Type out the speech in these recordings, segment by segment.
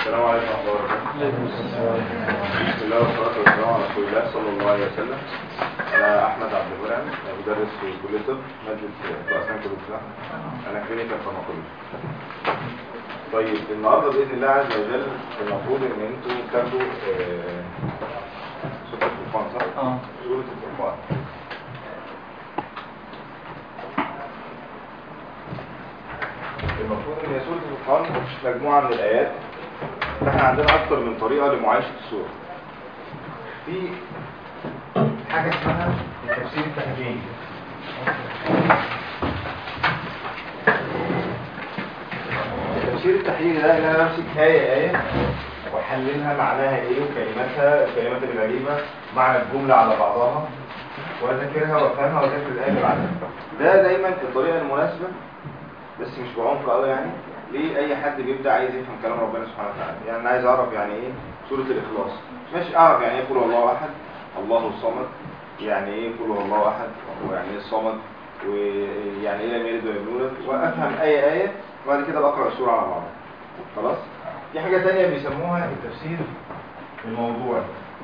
السلام عليكم ورحمة الله وبركاته بسم الله والصلاة والسلام على رسول الله صلى الله عليه وسلم أنا أحمد عبد المنعم مدرس في كلية طب مادة في أسنان كلية الطب أنا كلينيكال فارماكولوجي طيب النهارده بإذن الله عز وجل المفروض إن أنتوا تاخدوا آه، سورة الفرقان صح؟ اه سورة الفرقان المفروض ان هي سورة الفرقان مجموعة من الآيات احنا عندنا أكتر من طريقة لمعايشة السورة في حاجة اسمها التفسير التحليلي التفسير التحليلي ده ان انا بمسك آية آية واحللها معناها ايه وكلماتها الكلمات الغريبة معنى الجملة على بعضها واذاكرها وافهمها واذاكر الآية اللي بعدها ده دايما الطريقة المناسبة بس مش بعنف قوي يعني ليه اي حد بيبدا عايز يفهم كلام ربنا سبحانه وتعالى يعني انا عايز اعرف يعني ايه سوره الاخلاص ماشي اعرف يعني ايه قل هو الله احد الله الصمد يعني ايه قل هو الله احد ويعني ايه الصمد ويعني ايه لم يلد ولم يولد وافهم اي ايه وبعد كده بقرا السوره على بعضها خلاص في حاجه ثانيه بيسموها التفسير الموضوعي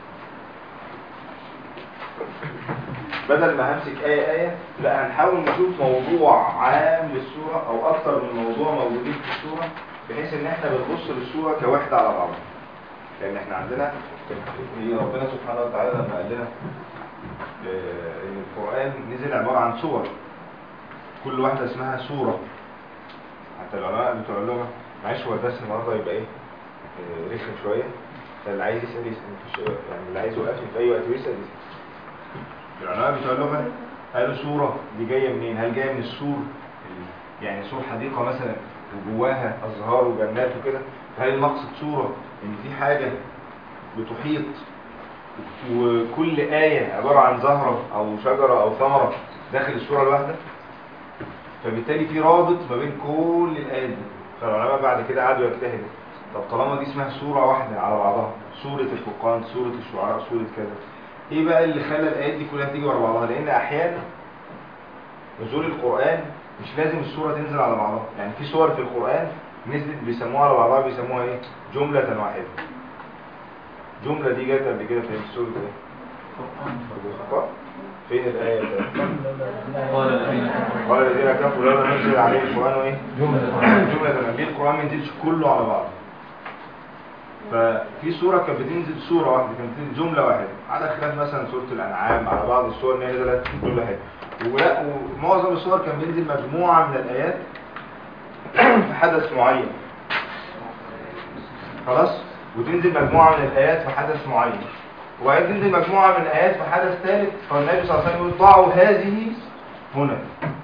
بدل ما همسك آية آية لا هنحاول نشوف موضوع عام للسورة أو أكتر من موضوع موجودين في السورة بحيث إن إحنا بنبص للسورة كوحدة على بعضها لأن إحنا عندنا هي ربنا سبحانه وتعالى لما قال لنا آه، إن القرآن نزل عبارة عن سور كل واحدة اسمها سورة حتى العلماء بتوع اللغة معلش هو الدرس النهارده يبقى إيه آه، رخم شوية فاللي عايز يسأل يسأل مفيش يعني اللي عايز يوقفني في أي وقت ويسأل يسأل العلماء بتوع اللغة قالوا سورة دي جاية منين هل جاية من السور يعني سور حديقة مثلا وجواها أزهار وجنات وكده هل المقصد سورة إن في حاجة بتحيط وكل آية عبارة عن زهرة أو شجرة أو ثمرة داخل السورة الواحدة فبالتالي في رابط ما بين كل الآيات دي فالعلماء بعد كده قعدوا يجتهدوا طب طالما دي اسمها سورة واحدة على بعضها سورة الفرقان سورة الشعراء سورة كذا ايه بقى اللي خلى الايات دي كلها تيجي ورا بعضها لان احيانا نزول القران مش لازم السوره تنزل على بعضها يعني في سور في القران نزلت بيسموها على بعضها بيسموها ايه جمله واحده جمله دي جت قبل كده في سوره ايه الفرقان فين الايه بتاعتها؟ قال الذين كفروا قال الذين كفروا لا ننزل عليه القران ايه جمله جمله ليه القران ما ينزلش كله على بعضه ففي سورة كانت بتنزل سورة واحدة كانت بتنزل جملة واحدة على خلاف مثلا سورة الأنعام على بعض السور إن هي نزلت جملة واحدة ولا ومعظم السور كان بينزل مجموعة من الآيات في حدث معين خلاص وتنزل مجموعة من الآيات في حدث معين وبعدين تنزل مجموعة من الآيات في حدث ثالث فالنبي صلى الله عليه وسلم يقول ضعوا هذه هنا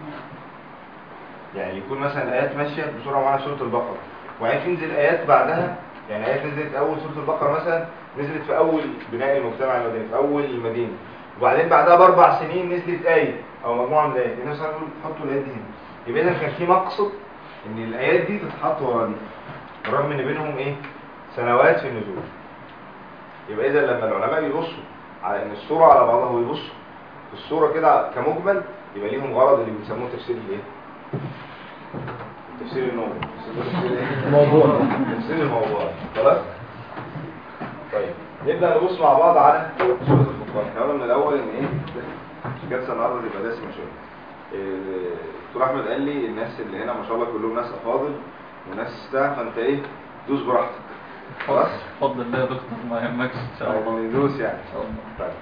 يعني يكون مثلا الآيات ماشية بسرعة معانا سورة البقرة وبعدين تنزل آيات بعدها يعني آيات نزلت أول سورة البقرة مثلا نزلت في أول بناء المجتمع المدني في أول المدينة وبعدين بعدها بأربع سنين نزلت آية أو مجموعة من الآيات النبي صلى الله عليه وسلم يقول حطوا الآيات دي هنا يبقى إذا كان في مقصد إن الآيات دي تتحط ورا دي رغم إن بينهم إيه سنوات في النزول يبقى إذا لما العلماء يبصوا على إن السورة على بعضها ويبصوا في السورة كده كمجمل يبقى ليهم غرض اللي بيسموه تفسير الإيه؟ تفسير النور تفسير إيه؟ الموضوع تفسير الموضوع خلاص طيب نبدا نبص مع بعض على سوره الفرقان احنا قلنا من الاول ان ايه الجلسه النهارده تبقى دسمه شويه إيه، دكتور احمد قال لي الناس اللي هنا ما شاء الله كلهم ناس افاضل وناس بتاع فانت ايه دوس براحتك خلاص بفضل الله يا دكتور ما يهمكش ان شاء الله ندوس يعني ان شاء الله طيب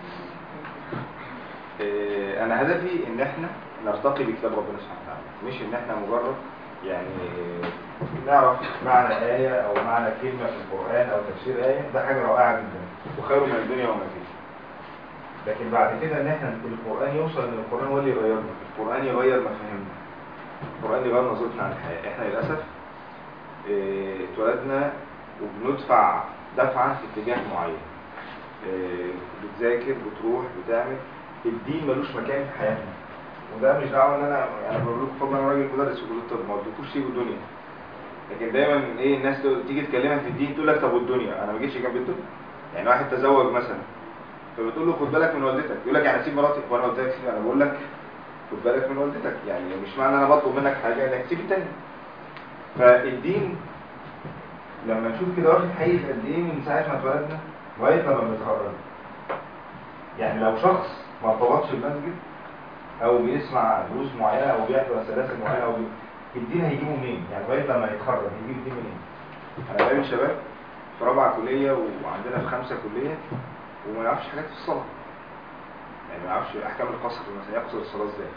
إيه، انا هدفي ان احنا نرتقي بكتاب ربنا سبحانه وتعالى مش ان احنا مجرد يعني نعرف معنى آية او معنى كلمة في القرآن او تفسير آية ده حاجة رائعة جدا وخير من الدنيا وما فيها لكن بعد كده ان احنا القرآن يوصل ان القرآن هو اللي يغيرنا القرآن يغير مفاهيمنا القرآن يغير نظرتنا عن الحياة احنا للأسف إيه، اتولدنا وبندفع دفعا في اتجاه معين إيه، بتذاكر بتروح بتعمل الدين ملوش مكان في حياتنا وده مش دعوه ان انا يعني بقول لكم فضلا انا راجل مدرس في كليه الطب ما اديكوش سيبوا الدنيا لكن دايما ايه الناس تقول- تيجي تكلمك في الدين تقول لك طب والدنيا انا ما جيتش جنب الدنيا يعني واحد تزوج مثلا فبتقول له خد بالك من والدتك يقول لك يعني اسيب مراتي وانا قلت لك سيب انا بقول لك خد بالك من والدتك يعني مش معنى انا بطلب منك حاجه انك تسيب التاني فالدين لما نشوف كده واخد حيز قد ايه من ساعه ما اتولدنا لغايه لما بنتخرج يعني لو شخص ما ارتبطش بمسجد او بيسمع دروس معينه او بيحضر سلاسل معينه او بي... الدين هيجيبه منين يعني لغايه لما يتخرج هيجيب الدين منين انا بقابل شباب في رابعه كليه وعندنا في خمسه كليه وما يعرفش حاجات في الصلاه يعني ما يعرفش احكام القصر مثلا يقصر الصلاه ازاي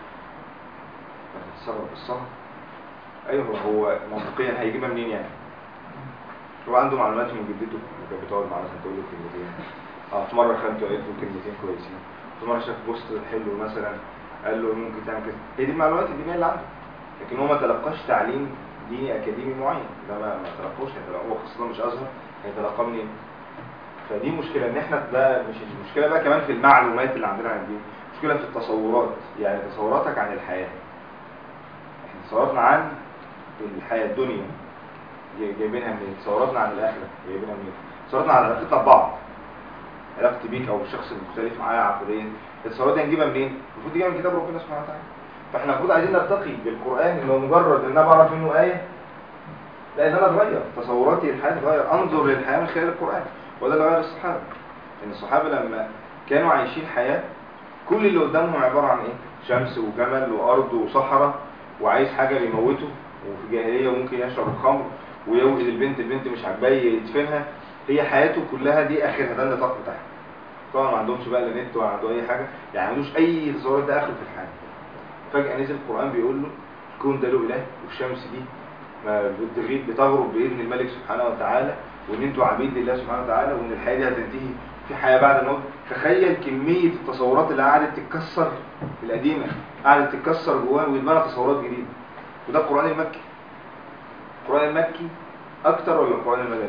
هتتصرف بالصلاه ايوه هو منطقيا هيجيبها منين يعني هو عنده معلومات من جدته وكانت بتقعد معاه مثلا تقول له كلمتين اه في مره خالته قالت له كلمتين كويسين في مره شاف بوست حلو مثلا قال له ممكن تعمل كده هي دي المعلومات الدينيه اللي عنده لكن هو ما تلقاش تعليم ديني اكاديمي معين ده ما ما تلقوش هيتلقى- هو خاصه مش ازهر هيتلقاه منين فدي مشكله ان احنا ده مش المشكله بقى كمان في المعلومات اللي عندنا عن الدين مشكله في التصورات يعني تصوراتك عن الحياه احنا تصوراتنا عن الحياه الدنيا جاي- جايبينها منين تصوراتنا عن الاخره جايبينها منين تصوراتنا على علاقتنا ببعض علاقتي بيك او الشخص المختلف معايا عقديا التصورات دي هنجيبها منين المفروض تجيبها من كتاب ربنا سبحانه وتعالى فاحنا المفروض عايزين نرتقي بالقران انه مجرد ان انا بعرف منه ايه لا ان انا اتغير تصوراتي للحياه تتغير انظر للحياه من خلال القران وده اللي غير الصحابه ان الصحابه لما كانوا عايشين حياه كل اللي قدامهم عباره عن ايه شمس وجمل وارض وصحراء وعايز حاجه بيموته وفي جاهليه وممكن يشرب الخمر ويوجد البنت البنت مش عاجباه يدفنها هي حياته كلها دي اخرها ده النطاق بتاعها طبعا ما عندهمش بقى لا نت ولا عنده اي حاجه يعني ما عندوش اي تصورات ده اخره في الحياه فجاه نزل القران بيقول له الكون ده له اله والشمس دي ما بتغيب بتغرب باذن الملك سبحانه وتعالى وان انتوا عبيد لله سبحانه وتعالى وان الحياه دي هتنتهي في حياه بعد الموت تخيل كميه التصورات اللي قعدت تتكسر القديمه قعدت تتكسر جواه ويتبنى تصورات جديده وده القران المكي القران المكي اكتر ولا القران المدني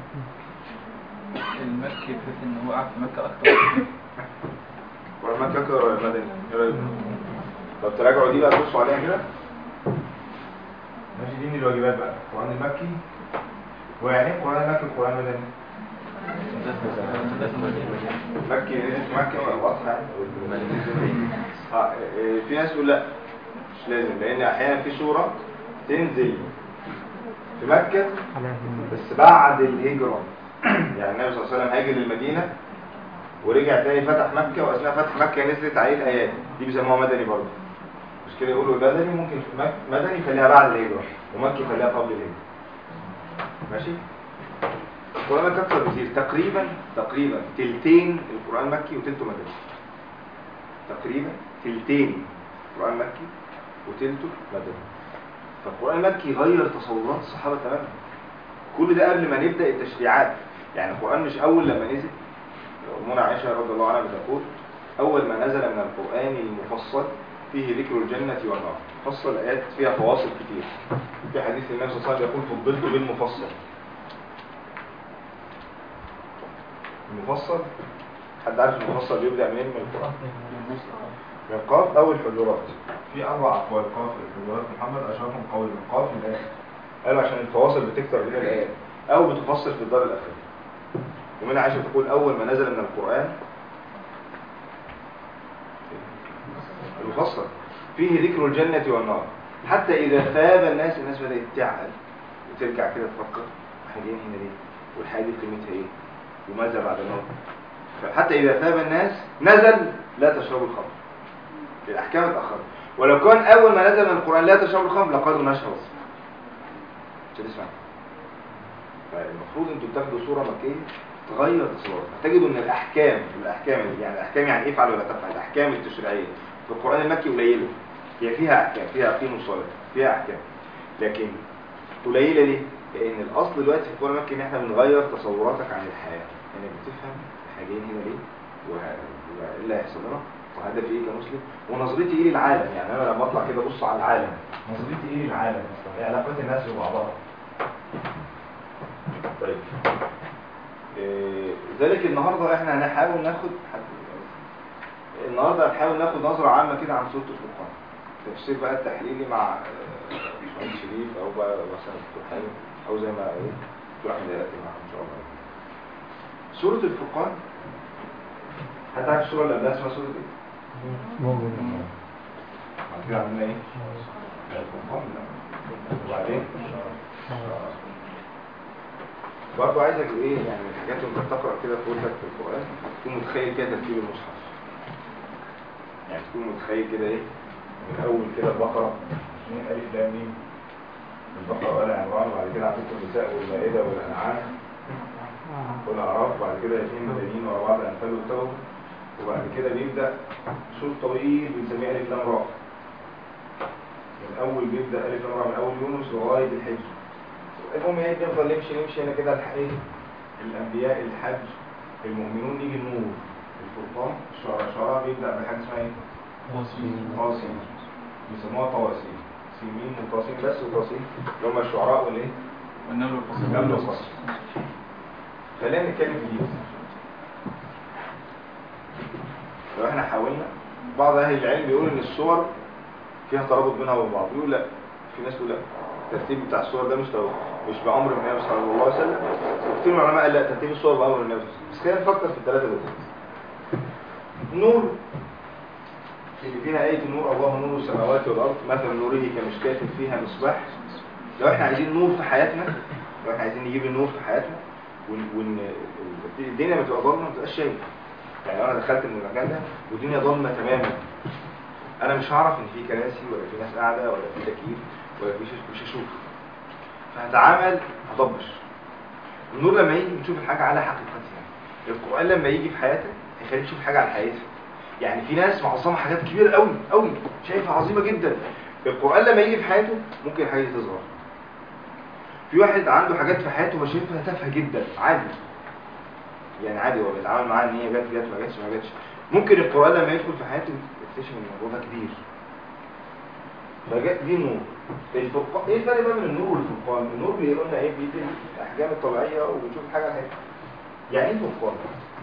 المكي بحيث انه هو قاعد في مكة اكتر القران المكي اكتر ولا المدني ايه رايك طب تراجعوا دي بقى تبصوا عليها كده ماشي دي من الواجبات بقى القران المكي ويعني ايه القران المكي والقران المدني مكي مكي واضحه يعني اه إيه، في ناس تقول لا مش لازم لان احيانا في سوره تنزل في مكه بس بعد الهجره يعني النبي صلى الله عليه وسلم هاجر للمدينه ورجع تاني فتح مكه واثناء فتح مكه نزلت عليه الايات دي بيسموها مدني برضه مش كده يقولوا مدني ممكن في مك... مدني يخليها بعد الهجره ومكي يخليها قبل الهجره ماشي القرآن مكي أكثر بكتير تقريبا تقريبا تلتين القرآن مكي وتلته مدني تقريبا تلتين القرآن مكي وتلته مدني فالقرآن المكي غير تصورات الصحابة تماما كل ده قبل ما نبدأ التشريعات يعني القرآن مش أول لما نزل أمنا عائشة رضي الله عنها بتقول أول ما نزل من القرآن المفصل فيه ذكر الجنة والنار فصل آيات فيها فواصل كتير في حديث النبي صلى الله عليه وسلم يقول فضلت بالمفصل المفصل حد عارف المفصل بيبدأ منين من القرآن من قاف أو الحجرات في أربع أقوال قاف الحجرات محمد أشهرهم قول من قاف الآخر قالوا عشان الفواصل بتكتر بين الآيات أو بتفصل في الدار الأخيرة ومن عائشة تقول أول ما نزل من القرآن المفصل فيه ذكر الجنة والنار حتى إذا ثاب الناس الناس بدأت تعقل وترجع كده تفكر احنا جايين هنا ليه والحياة دي قيمتها ايه وماذا بعد الموت فحتى إذا ثاب الناس نزل لا تشربوا الخمر الأحكام اتأخرت ولو كان أول ما نزل من القرآن لا تشربوا الخمر لقالوا نشرب مش هتسمع فالمفروض انتوا بتاخدوا صورة مكية تغير تصورات هتجدوا ان الأحكام الأحكام يعني الأحكام يعني افعل ولا تفعل الأحكام التشريعية في القرآن المكي قليلة هي فيها أحكام فيها أقيموا الصلاة فيها أحكام لكن قليلة ليه؟ لأن الأصل دلوقتي في القرآن المكي إن إحنا بنغير تصوراتك عن الحياة إنك بتفهم إحنا جايين هنا ليه؟ وه- وإيه اللي هيحصل لنا؟ وهدفي إيه كمسلم؟ ونظرتي إيه للعالم؟ يعني أنا لما أطلع كده أبص على العالم نظرتي إيه للعالم أصلا؟ إيه علاقات الناس ببعضها؟ طيب إيه، ذلك النهارده احنا هنحاول ناخد حد النهارده هنحاول ناخد نظره عامه كده عن سوره الفرقان تفسير بقى التحليلي مع آه، باشمهندس شريف او بقى مثلا دكتور حليم او زي ما ايه دكتور احمد ياتي معاهم ان شاء الله سوره الفرقان حد عارف السوره اللي قبلها اسمها سوره ايه؟ بعد كده عملنا ايه؟ الفرقان لا. وبعدين برضه عايزك ايه يعني من الحاجات اللي انت بتقرا كده في ودنك في القران تكون متخيل كده ترتيب المصحف يعني تكون متخيل كده ايه من اول كده البقره من الف لام ميم البقره وال عمران وبعد كده عندكم النساء والمائده والانعام والاعراف وبعد كده الاثنين مدنيين ورا بعض الانفال والتوبه وبعد كده بيبدا شوط طويل بنسميه الف لام را من اول بيبدا الف لام را من اول يونس لغايه الحج المهم ايه نفضل نمشي نمشي هنا كده الح- ايه الانبياء الحج المؤمنون يجي النور الفرقان الشعراء الشعراء بيبدا بحاجه اسمها ايه طاسين بيسموها طواسين سيمين وطاسين بس وطاسين اللي هم الشعراء والايه والنمل والفصل النمل والفصل خلينا نتكلم في دي لو احنا حاولنا بعض اهل العلم بيقول ان الصور فيها ترابط بينها وبين بعض يقول لا في ناس تقول لا الترتيب بتاع الصور ده مش ترابط مش بامر النبي صلى الله عليه وسلم وكتير من العلماء قال لا ترتيب الصور بامر النبي صلى الله عليه وسلم بس خلينا نفكر في الثلاثه دول نور اللي فيها آية نور الله نور السماوات والأرض مثل نوره كمشكاة فيها مصباح لو احنا عايزين نور في حياتنا لو احنا عايزين نجيب النور في حياتنا وان وإن الدنيا ما تبقى ضلمه ما تبقاش شايف يعني لو انا دخلت من المكان ده والدنيا ضلمه تماما انا مش هعرف ان في كراسي ولا في ناس قاعده ولا في تكييف ولا في شاشه مش هشوف فهتعامل هضبش النور لما يجي بتشوف الحاجه على حقيقتها القران لما يجي في حياتك هيخليك تشوف حاجه على حقيقتها يعني في ناس معظمها حاجات كبيره قوي قوي شايفها عظيمه جدا القران لما يجي في حياته ممكن الحاجه دي تصغر في واحد عنده حاجات في حياته هو شايفها تافهه جدا عادي يعني عادي هو بيتعامل معاها ان هي جت جت ما جتش ما جتش ممكن القران لما يدخل في حياته يكتشف ان الموضوع ده كبير فجاء دي نور الفرقان ايه الفرق بقى بين النور والفرقان النور بيقول لنا ايه بيدي الاحجام الطبيعيه وبنشوف حاجه على الحقيقة. يعني ايه فرقان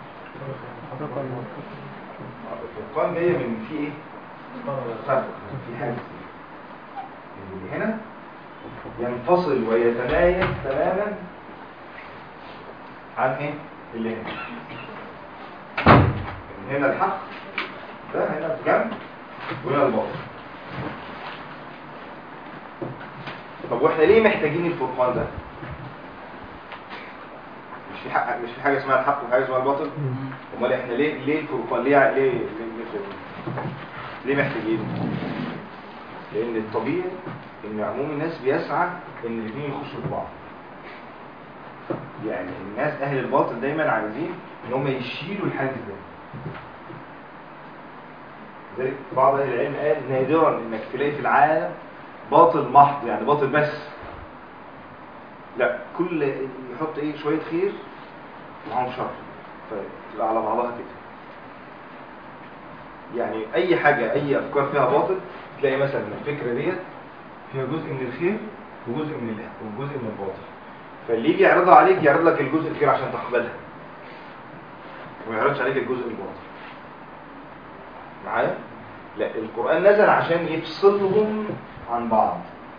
الفرقان جايه من في ايه فرق في حاجه اللي هنا ينفصل ويتمايز تماما عن ايه اللي هنا من هنا الحق ده هنا الجنب وهنا الباطل طب واحنا ليه محتاجين الفرقان ده مش في حق مش في حاجه اسمها الحق وحاجه اسمها الباطل امال احنا ليه ليه الفرقان ليه ليه ليه, ليه, ليه محتاجينه لان الطبيعي ان عموم الناس بيسعى ان الاثنين يخشوا في بعض يعني الناس اهل الباطل دايما عايزين ان هم يشيلوا الحاجز ده لذلك بعض اهل العلم قال نادرا انك تلاقي في العالم باطل محض يعني باطل بس لا كل يحط ايه شويه خير معاهم شر فتبقى على بعضها كده يعني اي حاجه اي افكار فيها باطل تلاقي مثلا الفكره ديت فيها جزء من الخير وجزء من ال- وجزء من الباطل فاللي يجي يعرضها عليك يعرض لك الجزء الخير عشان تقبلها وما يعرضش عليك الجزء الباطل معايا لا القرآن نزل عشان يفصلهم عن بعض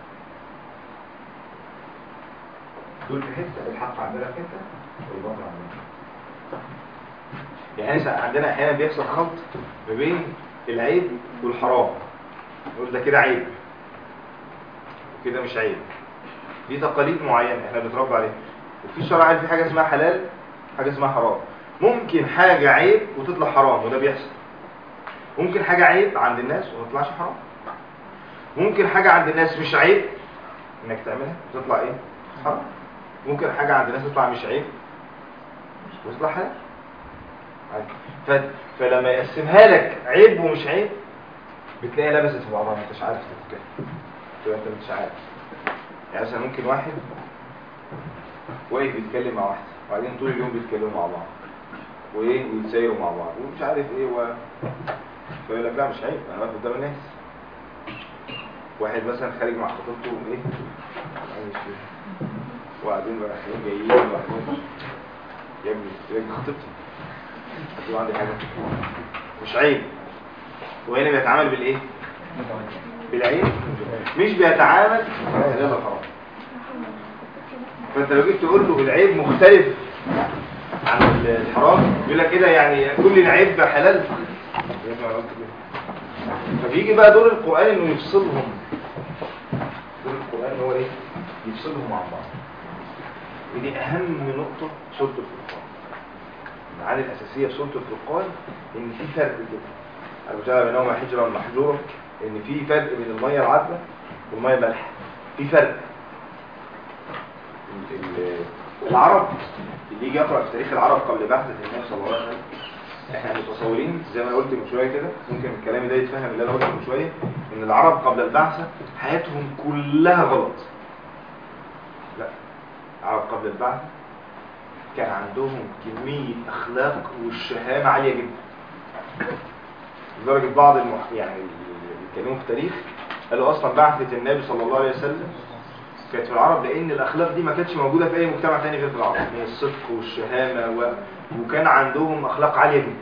دول في حتة الحق عندنا في حتة والباطل عندنا في حتة. يعني إحنا عندنا احيانا بيحصل خلط ما بين العيب والحرام نقول ده كده عيب وكده مش عيب دي تقاليد معينة احنا بنتربى عليها وفي شرع قال في حاجة اسمها حلال حاجة اسمها حرام ممكن حاجة عيب وتطلع حرام وده بيحصل ممكن حاجة عيب عند الناس وما تطلعش حرام ممكن حاجة عند الناس مش عيب انك تعملها وتطلع ايه حرام ممكن حاجة عند الناس تطلع مش عيب وتطلع حلال عادي. ف... فلما يقسمها لك عيب ومش عيب بتلاقيها لبست في بعضها ما انتش عارف تتكلم تبقى انت مش عارف يعني مثلا ممكن واحد واقف بيتكلم مع واحد وبعدين طول اليوم بيتكلموا مع بعض وايه ويتسايروا مع بعض ومش عارف ايه و فيقول لك لا مش عيب انا واقف قدام الناس واحد مثلا خارج مع خطيبته وايه مش وبعدين بقى رايحين جايين وبعدين يا ابني يا ابني خطيبتي هتبقى عندي حاجه مش عيب وهنا بيتعامل بالايه بالعين مش بيتعامل بالحلال والحرام فانت لو جيت تقول له العيب مختلف عن الحرام يقول لك كده يعني كل العيب حلال فبيجي بقى دور القرآن انه يفصلهم دور القرآن هو ايه يفصلهم عن بعض ودي اهم نقطه في سوره الفرقان المعاني الاساسيه في سوره الفرقان ان في فرق كده المجال بينهما حجرا محجورا ان في فرق بين الميه العذبه والميه المالحه في فرق ال- العرب اللي يجي يقرا في تاريخ العرب قبل بعثه النبي صلى الله عليه وسلم احنا متصورين زي ما انا قلت من شويه كده ممكن الكلام ده يتفهم اللي انا قلته من شويه ان العرب قبل البعثه حياتهم كلها غلط لا العرب قبل البعثه كان عندهم كميه اخلاق والشهامه عاليه جدا لدرجه بعض المح... يعني اللي بيتكلموا في التاريخ قالوا اصلا بعثه النبي صلى الله عليه وسلم كانت في العرب لان الاخلاق دي ما كانتش موجوده في اي مجتمع تاني غير في العرب من الصدق والشهامه و... وكان عندهم اخلاق عاليه جدا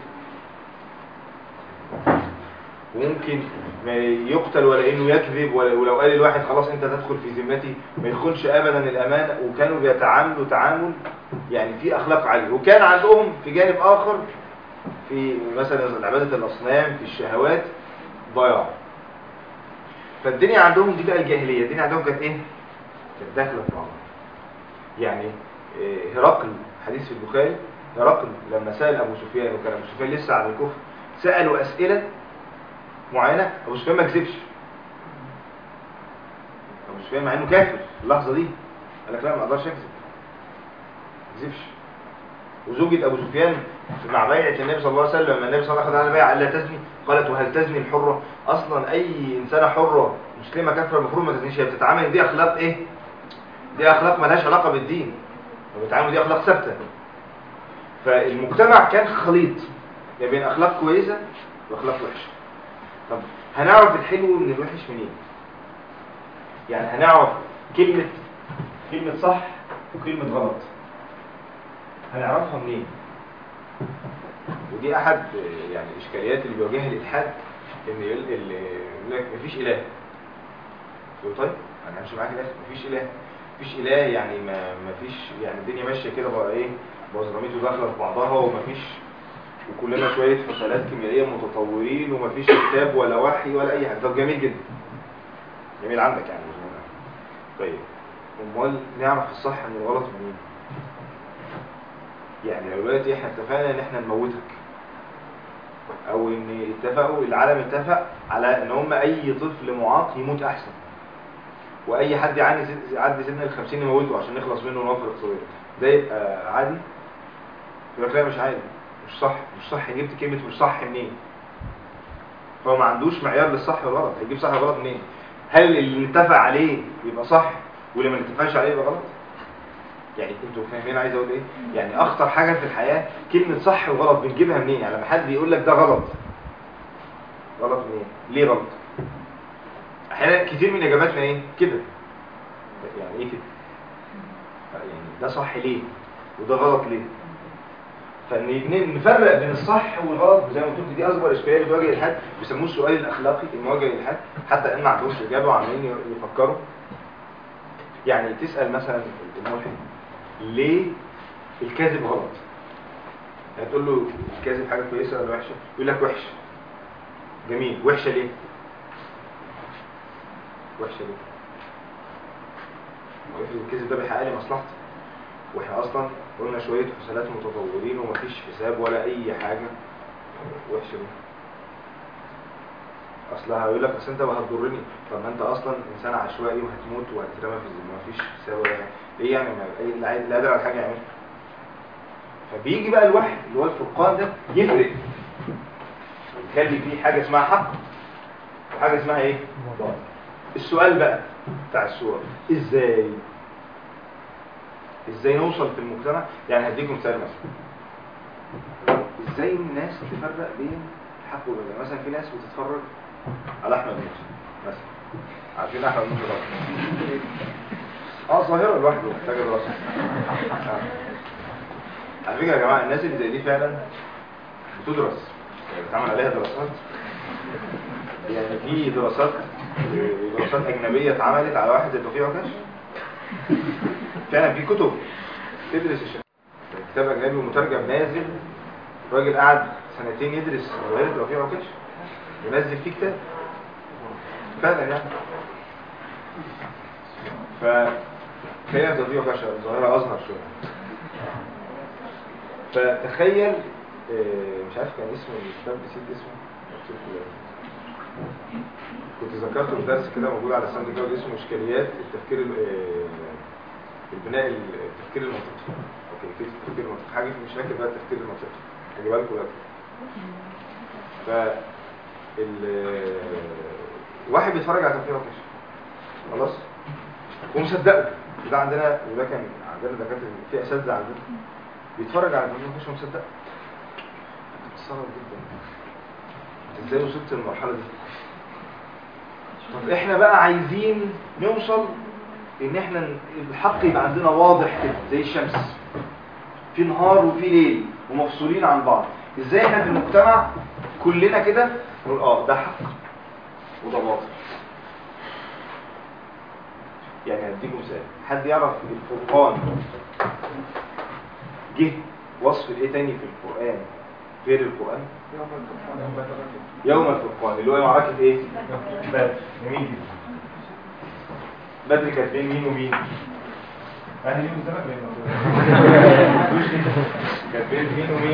وممكن ما يقتل ولا انه يكذب ولا ولو قال الواحد خلاص انت تدخل في ذمتي ما يدخلش ابدا الامانه وكانوا بيتعاملوا تعامل يعني في اخلاق عاليه وكان عندهم في جانب اخر في مثلا عباده الاصنام في الشهوات ضياع فالدنيا عندهم دي بقى الجاهليه الدنيا عندهم كانت ايه كانت داخله في بعضها يعني إيه، هرقل حديث في البخاري هرقل لما سأل أبو سفيان وكان أبو سفيان لسه على الكفر سألوا أسئلة معينة أبو سفيان ما كذبش أبو سفيان مع إنه كافر في اللحظة دي قال لك لا ما أقدرش أكذب ما كذبش وزوجة أبو سفيان مع بيعة النبي صلى الله عليه وسلم لما النبي صلى الله عليه وسلم قال بيعة لا تزني قالت وهل تزني الحرة أصلا أي إنسانة حرة مسلمة كافرة المفروض ما تزنيش هي بتتعامل دي أخلاق إيه؟ دي أخلاق مالهاش علاقة بالدين وبتعامل دي أخلاق ثابتة فالمجتمع كان خليط ما بين اخلاق كويسه واخلاق وحشه طب هنعرف الحلو من الوحش منين يعني هنعرف كلمه كلمه صح وكلمه غلط هنعرفها منين ودي احد آه، يعني الاشكاليات اللي بيواجهها الالحاد ان يقول ال- يقول لك مفيش اله يقول طيب انا همشي معاك الاخر مفيش اله مفيش اله يعني ما مفيش يعني الدنيا ماشيه كده بقى ايه بزراميته داخله في بعضها ومفيش وكلنا شويه حسالات كيميائيه متطورين ومفيش كتاب ولا وحي ولا اي حاجه طب جميل جدا جميل عندك يعني طيب امال نعرف الصح من الغلط منين يعني لو دلوقتي احنا اتفقنا ان احنا نموتك او ان اتفقوا العالم اتفق على ان هم اي طفل معاق يموت احسن واي حد يعدي سن- يعدي سن ال 50 نموته عشان نخلص منه ونوفر اقتصاديا ده يبقى عادي يقول لك لا مش عادي مش صح مش صح جبت كلمه مش صح منين هو ما عندوش معيار للصح والغلط هيجيب صح والغلط منين هل اللي نتفق عليه يبقى صح واللي ما نتفقش عليه يبقى غلط يعني انتوا فاهمين عايز اقول ايه يعني اخطر حاجه في الحياه كلمه صح وغلط بنجيبها منين يعني لما حد يقول لك ده غلط غلط منين ليه غلط احيانا كتير من اجاباتنا ايه كده يعني ايه كده يعني ده صح ليه وده غلط ليه فان نفرق بين الصح والغلط زي ما قلت لك دي اكبر اشكاليه بتواجه الحد بيسموه السؤال الاخلاقي المواجه للحد حتى ان ما عندهمش اجابه وعمالين يفكروا يعني تسال مثلا الملحد ليه الكذب غلط يعني تقول له الكذب حاجه كويسه ولا وحشه يقول لك وحشه جميل وحشه ليه وحشه ليه هو افرض الكذب ده بيحقق لي مصلحتي واحنا اصلا قلنا شويه حسابات متطورين ومفيش حساب ولا اي حاجه وحشه ليه اصلها هيقول لك اصل انت هتضرني طب ما انت اصلا انسان عشوائي وهتموت وهتترمى في الزمن مفيش حساب ولا حاجه ايه يعني ما اي اللي عايز- اللي قادر على حاجه يعملها فبيجي بقى الوحي اللي هو الفرقان ده يفرق يخلي فيه حاجه اسمها حق وحاجه اسمها ايه باطل السؤال بقى بتاع السؤال ازاي ازاي نوصل في المجتمع يعني هديكم مثال مثلا ازاي الناس تفرق بين الحق والباطل مثلا في ناس بتتفرج على احمد موسى مثلا عارفين احمد موسى طبعا اه ظاهره لوحده محتاجه دراسه آه. على فكره يا جماعه الناس اللي زي دي فعلا بتدرس يعني بتعمل عليها دراسات يعني في دراسات دراسات اجنبيه اتعملت على واحد زي توفيق عكاش فعلا في كتب تدرس الشيء كتاب اجنبي ومترجم نازل الراجل قعد سنتين يدرس روايه توفيق عكاش ونزل فيه كتاب فعلا يعني ف خلينا تطبيق عشان الظاهرة أظهر شوية فتخيل آه، مش عارف كان اسمه الكتاب نسيت اسمه مكتوب كده. كنت ذكرته في درس كده موجود على الساند كلاود اسمه اشكاليات التفكير ال- آه، البناء ال- التفكير المنطقي اوكي كيف التفكير المنطقي حاجه مش فاكر بقى التفكير المنطقي هجيبها لكم دلوقتي ف ال واحد بيتفرج على تفكير وحش خلاص ومصدقه وده عندنا وده كان عندنا دكاتره في اساتذه عندنا بيتفرج على تفكير وحش ومصدقه انت بتتصرف جدا انت ازاي وصلت للمرحله دي طب احنا بقى عايزين نوصل ان احنا ن- الحق يبقى عندنا واضح كده زي الشمس في نهار وفي ليل ومفصولين عن بعض ازاي احنا في المجتمع كلنا كده نقول اه ده حق وده باطل يعني هديكم مثال حد يعرف الفرقان جه وصف الايه تاني في القرآن غير القرآن يوم الفرقان اللي هو معركة ايه بدر مين دي بدر كانت بين مين ومين اهل مين زمان بين كانت بين مين ومين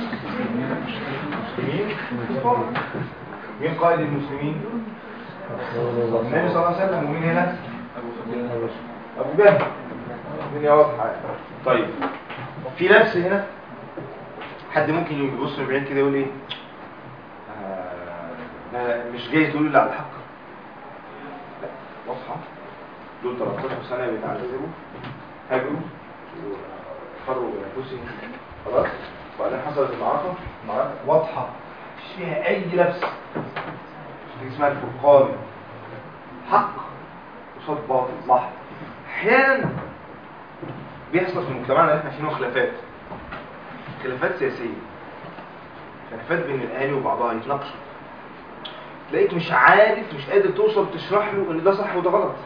مسلمين مين قائد المسلمين النبي صلى الله عليه وسلم ومين هنا ابو جهل الدنيا واضحه طيب في لبس هنا حد ممكن يبص من بعيد كده يقول ايه آه، ده مش جاي تقول لي على الحق لا واضحه دول 13 سنه بيتعذبوا هاجروا وفروا بانفسهم خلاص وبعدين حصلت المعركه المعركه واضحه مش فيها اي لبس دي اسمها الفرقان حق قصاد باطل محض احيانا بيحصل في مجتمعنا اللي احنا فيه خلافات خلافات سياسيه خلافات بين الاهالي وبعضها يتناقشوا تلاقيك مش عارف مش قادر توصل تشرح له ان ده صح وده غلط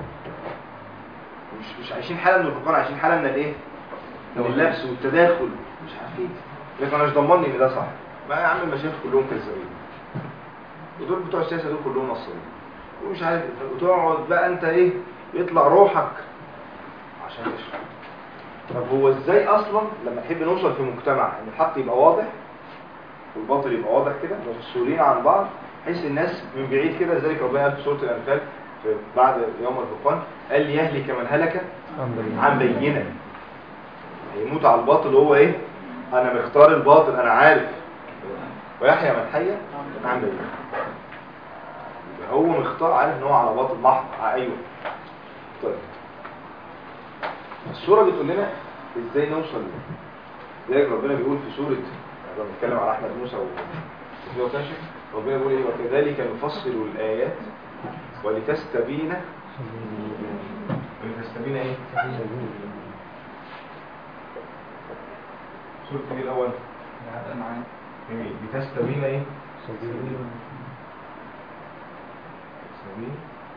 مش مش عايشين حاله من الفقران عايشين حاله من الايه من اللبس والتداخل مش عارفين لكن انا مش ضمني ان ده صح ما يا عم المشايخ كلهم كذابين ودول بتوع السياسه دول كلهم نصابين ومش عارف إيه. وتقعد بقى انت ايه يطلع روحك عشان تشرح طب هو ازاي اصلا لما نحب نوصل في مجتمع ان الحق يبقى واضح والباطل يبقى واضح كده مفصولين عن بعض بحيث الناس من بعيد كده لذلك ربنا قال في سوره الانفال في بعد يوم الفرقان قال ليهلك من هلك عن بينه هيموت على الباطل وهو ايه انا مختار الباطل انا عارف ويحيى من حي عن بينه يبقى هو مختار عارف ان هو على باطل محض آه، ايوه طيب الصورة بتقول لنا ازاي نوصل لذلك ربنا بيقول في سورة لما بنتكلم على احمد موسى و وكاشف ربنا بيقول ايه وكذلك نفصل الايات ولتستبين ولتستبين ايه سورة ايه الاول جميل لتستبين ايه سبيل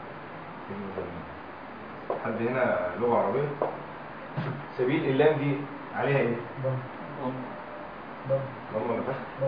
حد هنا لغة عربية سبيل اللام دي عليها ايه ضم ولا فتح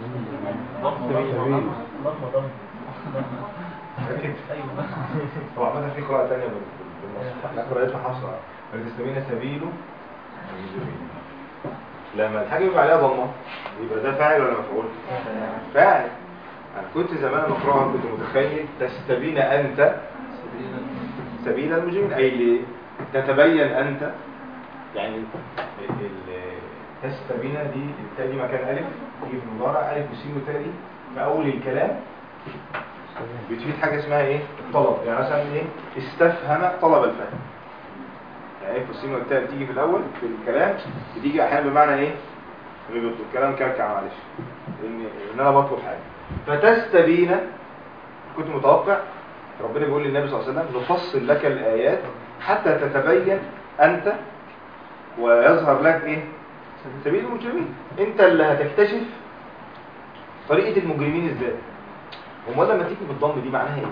أكيد هو عامة في قراءة تانية بال- بالنص احنا قراءتنا حفصة ولتستبين سبيله المجرمين لما الحاجة يبقى عليها ضمة يبقى ده فاعل ولا مفعول؟ فاعل أنا كنت زمان بقراها كنت متخيل تستبين أنت سبيل المجرمين أي اللي تتبين أنت يعني ال- ال- تستبين دي التاء دي مكان ألف تيجي في المضارع ألف وسين وتاء دي في أول الكلام بتفيد حاجة اسمها إيه؟ الطلب يعني مثلا إيه؟ استفهم طلب الفهم يعني ألف والسين والتاء بتيجي في الأول في الكلام بتيجي أحيانا بمعنى إيه؟ اللي بيطلب كلام كركع معلش إن, إن أنا بطلب حاجة فتستبين كنت متوقع ربنا بيقول للنبي صلى الله عليه وسلم نفصل لك الآيات حتى تتبين أنت ويظهر لك إيه سبيل المجرمين أنت اللي هتكتشف طريقة المجرمين إزاي امال لما تيجي بالضم دي معناها إيه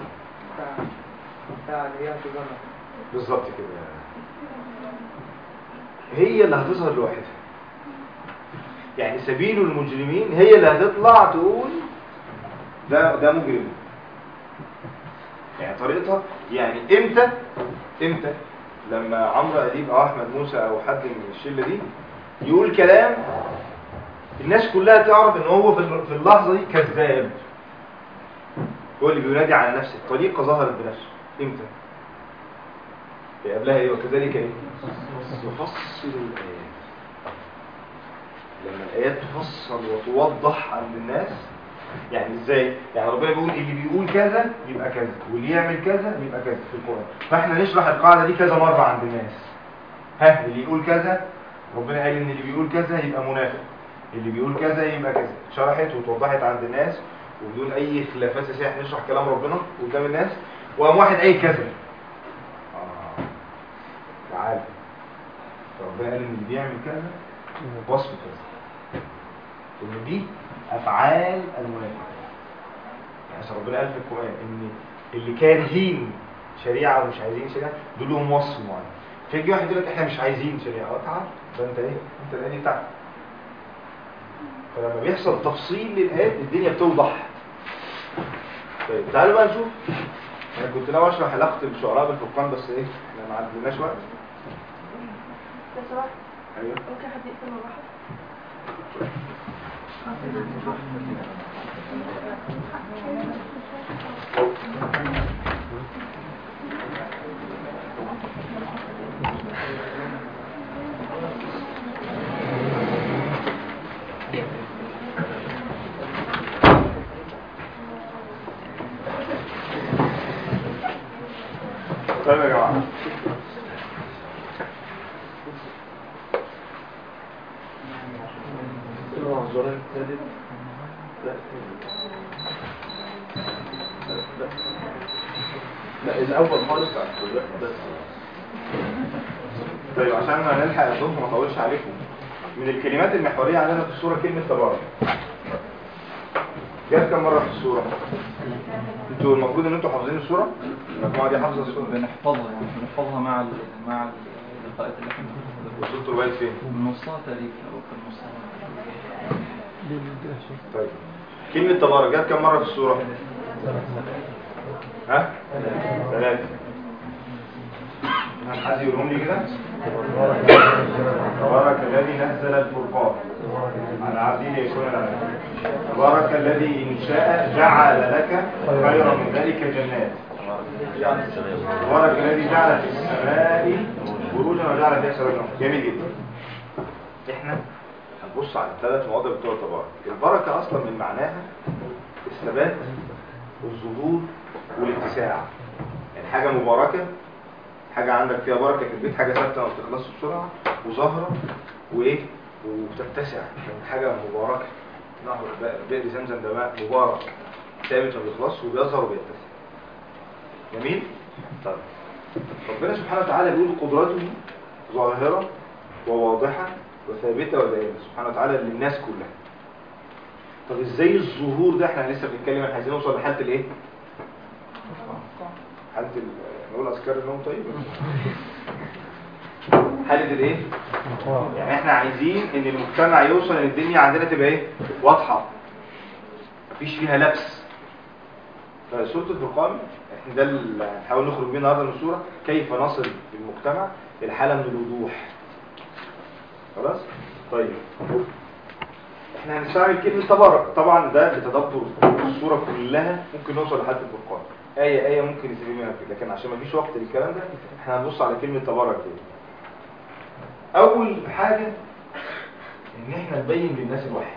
بالظبط كده هي اللي هتظهر لوحدها يعني سبيل المجرمين هي اللي هتطلع تقول ده ده مجرم يعني طريقتها يعني امتى امتى لما عمرو اديب او احمد موسى او حد من الشله دي يقول كلام الناس كلها تعرف ان هو في ال- في اللحظه دي كذاب هو اللي بينادي على نفسه الطريقه ظهرت بنفسه امتى هي قبلها ايه وكذلك ايه يفصل الايات لما الايات تفصل وتوضح عند الناس يعني ازاي يعني ربنا بيقول اللي بيقول كذا يبقى كذا واللي يعمل كذا يبقى كذا في القران فاحنا نشرح القاعده دي كذا مره عند الناس ها اللي يقول كذا ربنا قال ان اللي بيقول كذا يبقى منافق اللي بيقول كذا يبقى كذا شرحت وتوضحت عند الناس وبدون اي خلافات اساسيه احنا نشرح كلام ربنا قدام الناس وقام واحد قايل كذا آه. تعال ربنا قال ان اللي بيعمل كذا وصف كذا ان دي افعال المنافق يعني عشان ربنا قال في القران ان اللي كارهين شريعه ومش عايزين شريعه دول لهم وصف معين فيجي واحد يقول لك احنا مش عايزين شريعه اه تعال ده انت ايه انت الآية بتاعتك فلما بيحصل تفصيل للآيات الدنيا بتوضح طيب تعالوا بقى نشوف انا كنت ناوي اشرح علاقه الشعراء بالفرقان بس ايه احنا ما عندناش وقت لو سمحت ايوه ممكن حد يقفل المروحة؟ طيب يا جماعه لا الاول خالص بس طيب عشان ما نلحق الظهر وما اطولش عليكم من الكلمات المحوريه عندنا في السوره كلمه تبارك جت كم مره في السوره انتوا المفروض ان انتوا حافظين السوره المجموعه دي حافظه السوره بنحفظها يعني بنحفظها مع ال مع ال- اللقاءات اللي احنا بناخدها وصلتوا لغايه فين من نصها تقريبا او في نصها طيب كلمه تبارك جت كم مره في السوره ها ثلاثه حد يقولهم لي كده تبارك الذي نزل الفرقان على عبده ليكون العالمين تبارك الذي إن شاء جعل لك خيرا من ذلك جنات تبارك الذي جعل في السماء بروجا وجعل فيها سراجا جميل جدا احنا هنبص على الثلاث مواضع بتوع تبارك البركة اصلا من معناها الثبات والظهور والاتساع يعني حاجة مباركة حاجة عندك فيها بركة في البيت حاجة ثابتة ما بتخلصش بسرعة وظاهرة وايه وبتتسع يعني حاجة مباركة نهر بئر- بئر زمزم ده ماء مبارك ثابت ما بيخلصش وبيظهر وبيتسع جميل طيب ربنا سبحانه وتعالى بيقول قدرته ظاهرة وواضحة وثابتة ودائمة سبحانه وتعالى للناس كلها طب ازاي الظهور ده احنا لسه بنتكلم احنا عايزين نوصل لحالة الايه حالة ال... نقول اذكار النوم طيب حالة الايه يعني احنا عايزين ان المجتمع يوصل ان الدنيا عندنا تبقى ايه واضحة مفيش فيها لبس فسورة الفرقان احنا ده اللي هنحاول نخرج بيه النهارده من السورة كيف نصل في المجتمع الى حالة من الوضوح خلاص طيب احنا هنستعمل كلمة تبارك طبعا ده لتدبر السورة كلها ممكن نوصل لحد الفرقان آية آية ممكن نستفيد منها فيه لكن عشان ما فيش وقت للكلام ده احنا هنبص على كلمة تبارك دي أول حاجة إن احنا نبين للناس الوحي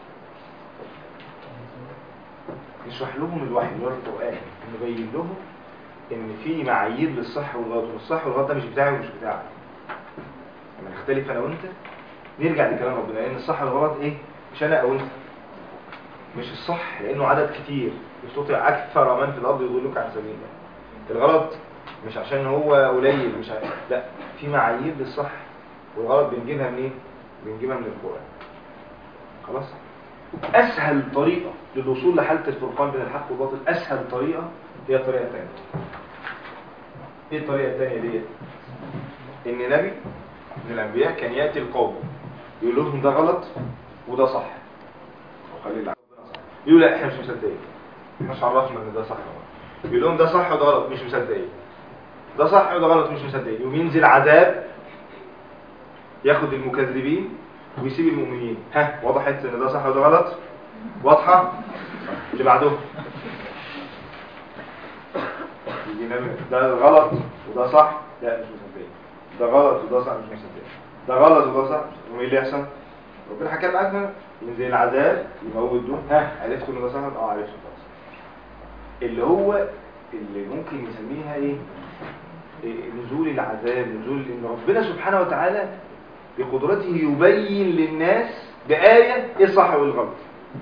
نشرح لهم الوحي اللي هو القرآن نبين لهم إن في معايير للصح والغلط والصح والغلط ده مش بتاعي ومش بتاعك لما نختلف أنا وأنت نرجع لكلام ربنا لأن الصح والغلط إيه؟ مش أنا أو أنت مش الصح لأنه عدد كتير يستطيع أكثر من في الأرض يضلوك عن سبيل الله الغلط مش عشان هو قليل مش عشان لا في معايير للصح والغلط بنجيبها منين؟ بنجيبها من القرآن خلاص أسهل طريقة للوصول لحالة الفرقان بين الحق والباطل أسهل طريقة هي الطريقة الثانية إيه الطريقة الثانية ديت؟ إن نبي من الأنبياء كان يأتي القوم يقول لهم ده غلط وده صح وخلي العقل صح يقول لا احنا مش مصدقين مش عرفنا ان ده صح ولا غلط يقول لهم ده صح وده غلط مش مصدقين ده صح وده غلط مش مصدقين يوم ينزل عذاب ياخد المكذبين ويسيب المؤمنين ها وضحت ان ده صح وده غلط واضحه اللي بعده يجي نعمل- ده غلط وده صح لا مش مصدقين ده غلط وده صح مش مصدقين ده غلط وده صح وايه اللي يحصل ربنا حكى معاك هنا ينزل العذاب يموت دول ها عرفتوا ان ده صح اه عرفتوا خلاص اللي هو اللي ممكن نسميها ايه إيه، نزول العذاب نزول ان ربنا سبحانه وتعالى بقدرته يبين للناس بآية ايه الصح وايه الغلط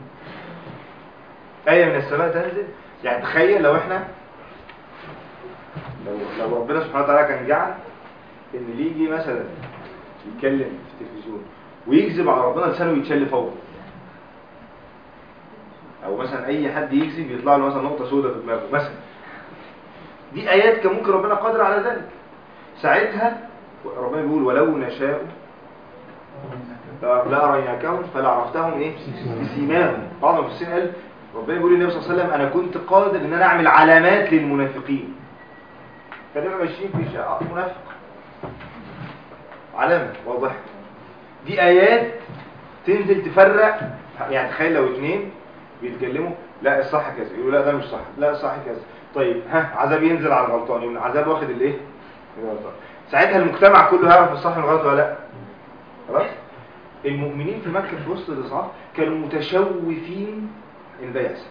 آية من السماء تنزل يعني تخيل لو احنا لو, لو ربنا سبحانه وتعالى كان جعل ان اللي يجي مثلا يتكلم في التلفزيون ويكذب على ربنا لسانه يتشل فوق او مثلا اي حد يكذب يطلع له مثلا نقطة سوداء في دماغه مثلا دي ايات كان ممكن ربنا قادر على ذلك ساعتها ربنا بيقول ولو نشاء لا أريناكهم فلا عرفتهم ايه بسيماهم بعض المفسرين قال ربنا بيقول للنبي صلى الله عليه وسلم انا كنت قادر ان انا اعمل علامات للمنافقين فنبقى ماشيين في شقة منافق علامة واضح دي ايات تنزل تفرق يعني تخيل لو اتنين بيتكلموا لا الصح كذا يقولوا لا ده مش صح لا الصح كذا طيب ها عذاب ينزل على الغلطان يقول عذاب واخد الايه الغلطان ساعتها المجتمع كله هيعرف الصح من الغلط ولا لا خلاص المؤمنين في مكة في وسط الإصحاح كانوا متشوفين إن ده يحصل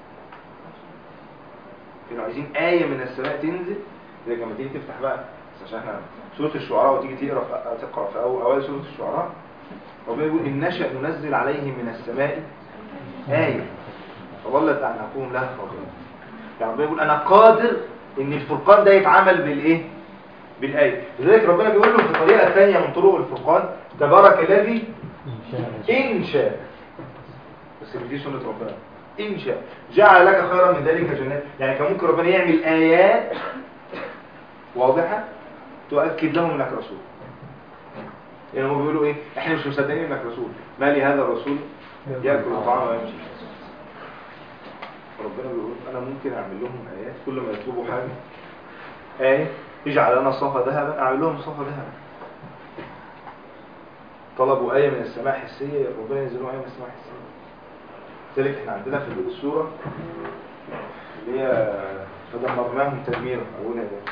كانوا عايزين آية من السماء تنزل زي لما تيجي تفتح بقى بس عشان احنا سورة الشعراء وتيجي تقرا في- تقرا في أول أوائل سورة الشعراء ربنا يقول إن نشأ ننزل عليهم من السماء آية فظلت أعناقهم لها خاضعين يعني ربنا يقول أنا قادر إن الفرقان ده يتعامل بالإيه؟ بالآية لذلك ربنا بيقول له في الطريقة الثانية من طرق الفرقان تبارك الذي إن شاء بس دي سنة ربنا إن شاء جعل لك خيرا من ذلك جنات يعني كان ممكن ربنا يعمل آيات واضحة تؤكد لهم انك رسول يعني هم بيقولوا ايه احنا مش مصدقين انك رسول ما لي هذا الرسول ياكل الطعام ويمشي ربنا بيقول انا ممكن اعمل لهم ايات كل ما يطلبوا حاجه ايه اجعل لنا الصفا ذهبا اعمل لهم الصفا ذهبا طلبوا آية من السماء حسية ربنا ينزل لهم آية من السماء حسية لذلك احنا عندنا في السورة اللي هي فدمرناهم تدميرا أقولها ده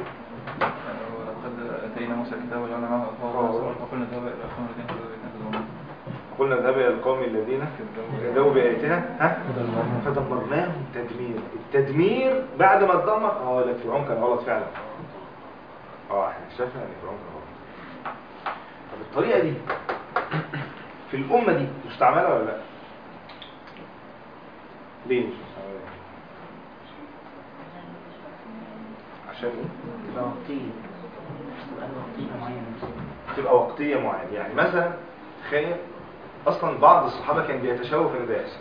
ولقد اتينا موسى الكتاب وجعلنا معه اخوه وقلنا اذهبا الى القوم الذين كذبوا بآياتنا قلنا اذهب إلى القوم الذين كذبوا بآياتنا ها فدمرناهم تدمير التدمير بعد ما اتدمر اه لا فرعون كان غلط فعلا اه احنا شايفنا ان فرعون كان غلط طب الطريقة دي في الأمة دي مستعملة ولا لا؟ ليه مش مستعملة؟ عشان ايه؟ تبقى وقتية تبقى وقتية معينة تبقى وقتية معينة يعني مثلا تخيل اصلا بعض الصحابة كان بيتشوف ان ده يحصل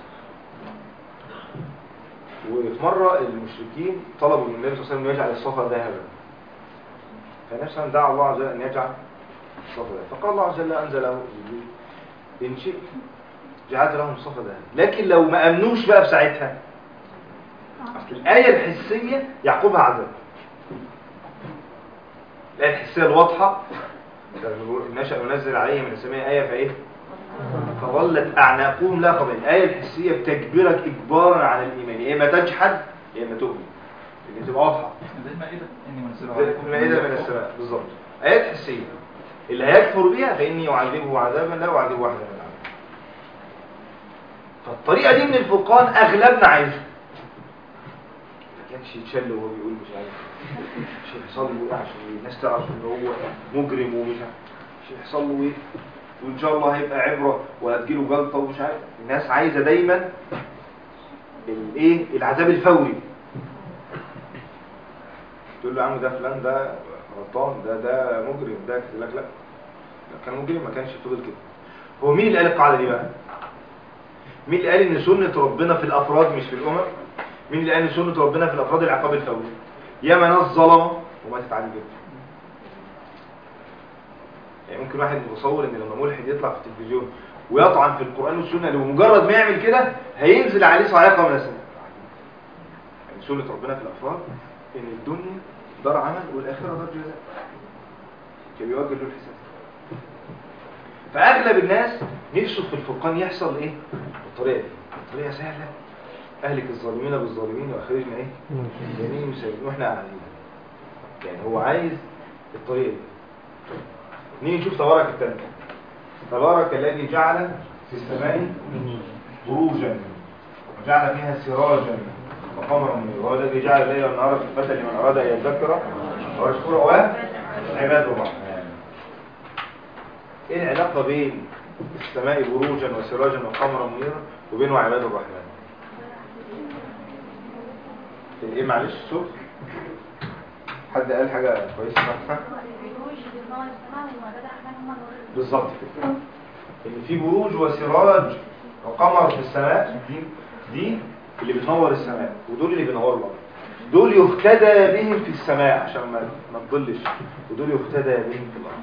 وفي مرة المشركين طلبوا من النبي صلى الله عليه وسلم يجعل الصفا ذهبا فالنبي صلى الله عليه وسلم دعا الله عز وجل ان يجعل الصفا ذهبا فقال الله عز وجل انزل له جبريل ان شئت جعلت لهم الصفا ذهبا لكن لو ما امنوش بقى في ساعتها اصل الآية الحسية يعقوبها عذاب الآية الحسية الواضحة نشأ ننزل عليه من السماء آية فإيه فظلت أعناقهم لا قضية الآية الحسية بتجبرك إجبارا على الإيمان يا إما تجحد يا إما تؤمن اللي تبقى واضحة زي المائدة اني منزلها زي عليكم المائدة من السماء بالظبط آيات حسية اللي هيكفر بها فإني أعذبه عذابا لا أعذبه واحدا من العذاب فالطريقة دي من الفرقان أغلبنا عايزها ما كانش يتشل وهو بيقول مش عارف مش هيحصل له ايه عشان الناس تعرف ان هو مجرم ومش عارف مش هيحصل له ايه وان شاء الله هيبقى عبرة وهتجيله جلطة ومش عارف الناس عايزة دايما الايه العذاب الفوري تقول له يا عم ده فلان ده غلطان ده ده مجرم ده كده لك لا لو كان مجرم ما كانش فضل كده هو مين اللي قال القاعدة دي بقى مين اللي قال ان سنة ربنا في الافراد مش في الامم مين اللي قال ان سنة ربنا في الافراد العقاب الفوري ياما ناس ظلمه وماتت عليه جدا يعني ممكن واحد متصور ان لما ملحد يطلع في التلفزيون ويطعن في القرآن والسنة لو مجرد ما يعمل كده هينزل عليه صاعقة من السماء يعني سنة ربنا في الأفراد ان الدنيا دار عمل والاخره دار جزاء كان بيوجه له الحساب فاغلب الناس نفسه في الفرقان يحصل ايه بالطريقه دي الطريقه سهله اهلك الظالمين بالظالمين واخرجنا ايه جميل مسلمين واحنا قاعدين يعني هو عايز الطريقه دي نيجي نشوف تبارك الثالث تبارك الذي جعل في السماء بروجا وجعل فيها سراجا وقمرا منيرا وهو الذي جعل الليل والنهار خلفة لمن اراد ان يذكر ويشكر وعباد الرحمن ايه العلاقه بين السماء بروجا وسراجا وقمرا منيرا وبين وعباد الرحمن ايه معلش صوت حد قال حاجه كويسه صح البروج بتنور السماء والمعبد الرحمن هم نور بالظبط كده ان في بروج وسراج وقمر في السماء دي دي اللي بتنور السماء ودول اللي بينوروا الارض دول يهتدى بهم في السماء عشان ما ما تضلش ودول يهتدى بهم في الارض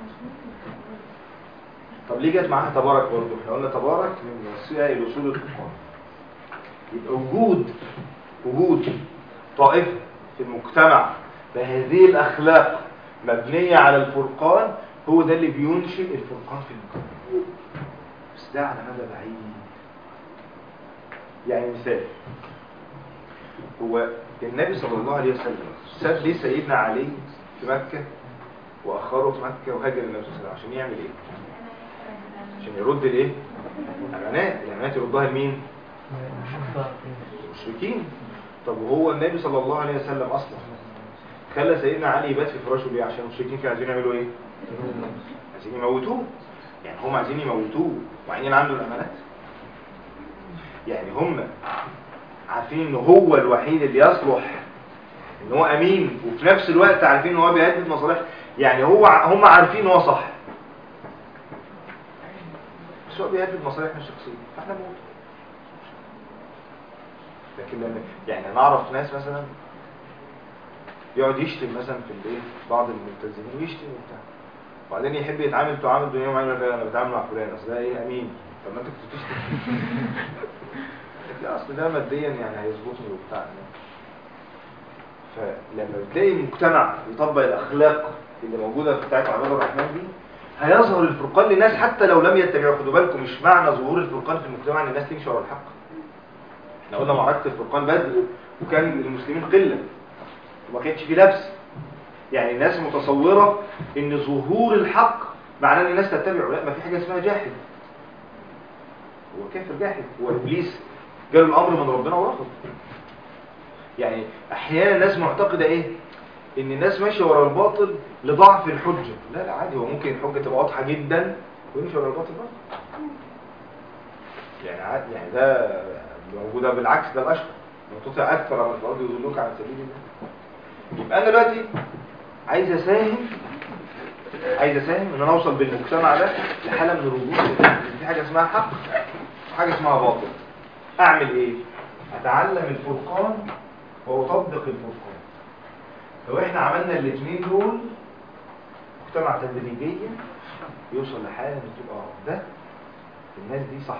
طب ليه جت معاها تبارك برضه احنا قلنا تبارك من وسائل الاصول الفقهيه يبقى وجود وجود طائفه في المجتمع بهذه الاخلاق مبنيه على الفرقان هو ده اللي بينشئ الفرقان في المجتمع بس ده على مدى بعيد يعني مثال هو النبي صلى الله عليه وسلم ساب ليه سيدنا علي في مكة وأخره في مكة وهاجر النبي صلى الله عليه وسلم عشان يعمل إيه؟ عشان يرد الإيه؟ الأمانات الأمانات يردها لمين؟ المشركين طب وهو النبي صلى الله عليه وسلم أصلا خلى سيدنا علي يبات في فراشه ليه؟ عشان المشركين كانوا عايزين يعملوا إيه؟ عايزين يموتوه يعني هم عايزين يموتوه وعايزين عنده الأمانات يعني هم عارفين ان هو الوحيد اللي يصلح ان هو امين وفي نفس الوقت عارفين ان هو بيهدد مصالح يعني هو ع- هم عارفين ان هو صح بس هو بيهدد مصالحنا الشخصيه فاحنا موت لكن لما يعني نعرف ناس مثلا يقعد يشتم مثلا في الايه بعض الملتزمين ويشتم وبتاع وبعدين يحب يتعامل تعامل دنيا معينه فعلا انا بتعامل مع فلان اصل ده ايه امين طب ما انت كنت بتشتم لا اصل ده ماديا يعني هيظبطني وبتاع فلما بتلاقي المجتمع يطبق الاخلاق اللي موجوده في بتاعت عباد الرحمن دي هيظهر الفرقان للناس حتى لو لم يتبعوا خدوا بالكم مش معنى ظهور الفرقان في المجتمع ان الناس تمشي ورا الحق احنا قلنا معركه الفرقان بدر وكان المسلمين قله وما كانش في لبس يعني الناس متصوره ان ظهور الحق معناه ان الناس تتبعه لا ما في حاجه اسمها جاحد هو كافر جاحد هو ابليس جاله الامر من ربنا ورفض يعني احيانا الناس معتقده ايه ان الناس ماشيه ورا الباطل لضعف الحجه لا لا عادي هو ممكن الحجه تبقى واضحه جدا ويمشي ورا الباطل برضه يعني عادي يعني ده موجوده بالعكس ده الاشهر لو تطيع اكثر من الارض يضلوك عن سبيل الله يبقى انا دلوقتي عايز اساهم عايز اساهم ان انا اوصل بالمجتمع ده لحاله من الرجوع في حاجه اسمها حق وحاجه اسمها باطل اعمل ايه اتعلم الفرقان واطبق الفرقان لو احنا عملنا الاثنين دول مجتمع تدريجيا يوصل لحاله ان تبقى ده الناس دي صح